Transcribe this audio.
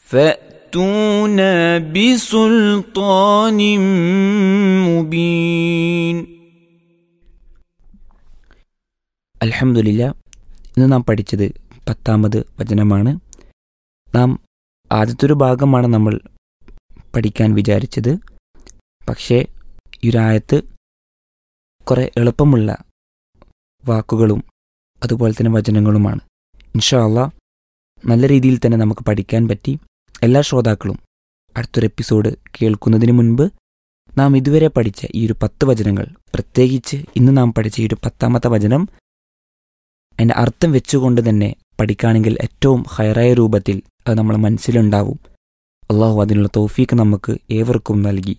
فأتونا بسلطان مبين അൽഹംദുലില്ല ഇന്ന് നാം പഠിച്ചത് പത്താമത് വചനമാണ് നാം ആദ്യത്തെ ഒരു ഭാഗമാണ് നമ്മൾ പഠിക്കാൻ വിചാരിച്ചത് പക്ഷേ ഈ ഒരായത്ത് കുറേ എളുപ്പമുള്ള വാക്കുകളും അതുപോലെ തന്നെ വചനങ്ങളുമാണ് ഇൻഷാ അള്ളാ നല്ല രീതിയിൽ തന്നെ നമുക്ക് പഠിക്കാൻ പറ്റി എല്ലാ ശ്രോതാക്കളും അടുത്തൊരു എപ്പിസോഡ് കേൾക്കുന്നതിന് മുൻപ് നാം ഇതുവരെ പഠിച്ച ഈ ഒരു പത്ത് വചനങ്ങൾ പ്രത്യേകിച്ച് ഇന്ന് നാം പഠിച്ച ഈ ഒരു പത്താമത്തെ വചനം അതിൻ്റെ അർത്ഥം വെച്ചുകൊണ്ട് തന്നെ പഠിക്കുകയാണെങ്കിൽ ഏറ്റവും ഹയറായ രൂപത്തിൽ അത് നമ്മളെ മനസ്സിലുണ്ടാവും അള്ളാഹു അതിനുള്ള തോഫീക്ക് നമുക്ക് ഏവർക്കും നൽകി